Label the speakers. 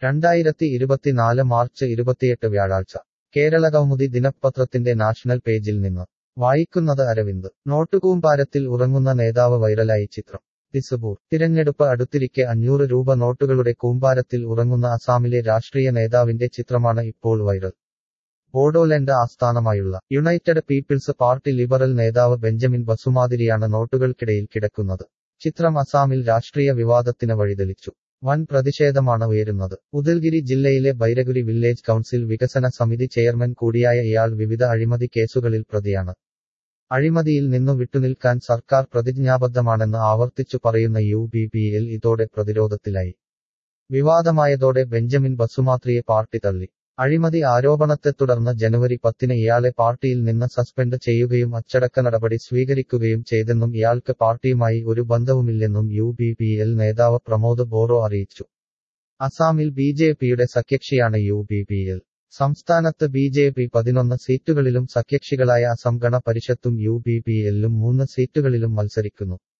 Speaker 1: രണ്ടായിരത്തി ഇരുപത്തിനാല് മാർച്ച് ഇരുപത്തിയെട്ട് വ്യാഴാഴ്ച കേരള കൗമുദി ദിനപത്രത്തിന്റെ നാഷണൽ പേജിൽ നിന്ന് വായിക്കുന്നത് അരവിന്ദ് നോട്ടുകൂമ്പാരത്തിൽ ഉറങ്ങുന്ന നേതാവ് വൈറലായി ചിത്രം ദിസപൂർ തിരഞ്ഞെടുപ്പ് അടുത്തിരിക്കെ അഞ്ഞൂറ് രൂപ നോട്ടുകളുടെ കൂമ്പാരത്തിൽ ഉറങ്ങുന്ന അസാമിലെ രാഷ്ട്രീയ നേതാവിന്റെ ചിത്രമാണ് ഇപ്പോൾ വൈറൽ ബോഡോലൻഡ് ആസ്ഥാനമായുള്ള യുണൈറ്റഡ് പീപ്പിൾസ് പാർട്ടി ലിബറൽ നേതാവ് ബെഞ്ചമിൻ ബസുമാതിരിയാണ് നോട്ടുകൾക്കിടയിൽ കിടക്കുന്നത് ചിത്രം അസാമിൽ രാഷ്ട്രീയ വിവാദത്തിന് വഴിതെളിച്ചു വൻ പ്രതിഷേധമാണ് ഉയരുന്നത് ഉദൽഗിരി ജില്ലയിലെ ബൈരഗുരി വില്ലേജ് കൗൺസിൽ വികസന സമിതി ചെയർമാൻ കൂടിയായ ഇയാൾ വിവിധ അഴിമതി കേസുകളിൽ പ്രതിയാണ് അഴിമതിയിൽ നിന്നു വിട്ടുനിൽക്കാൻ സർക്കാർ പ്രതിജ്ഞാബദ്ധമാണെന്ന് ആവർത്തിച്ചു പറയുന്ന യു ബി പി എൽ ഇതോടെ പ്രതിരോധത്തിലായി വിവാദമായതോടെ ബെഞ്ചമിൻ ബസുമാത്രിയെ പാർട്ടി തള്ളി അഴിമതി ആരോപണത്തെ തുടർന്ന് ജനുവരി പത്തിന് ഇയാളെ പാർട്ടിയിൽ നിന്ന് സസ്പെൻഡ് ചെയ്യുകയും അച്ചടക്ക നടപടി സ്വീകരിക്കുകയും ചെയ്തെന്നും ഇയാൾക്ക് പാർട്ടിയുമായി ഒരു ബന്ധവുമില്ലെന്നും യു ബി പി എൽ നേതാവ് പ്രമോദ് ബോറോ അറിയിച്ചു അസാമിൽ ബി ജെ പിയുടെ സഖ്യകക്ഷിയാണ് യു ബി പി എൽ സംസ്ഥാനത്ത് ബി ജെ പി പതിനൊന്ന് സീറ്റുകളിലും സഖ്യകക്ഷികളായ അസം ഗണ പരിഷത്തും യു ബി പി എല്ലും മൂന്ന് സീറ്റുകളിലും മത്സരിക്കുന്നു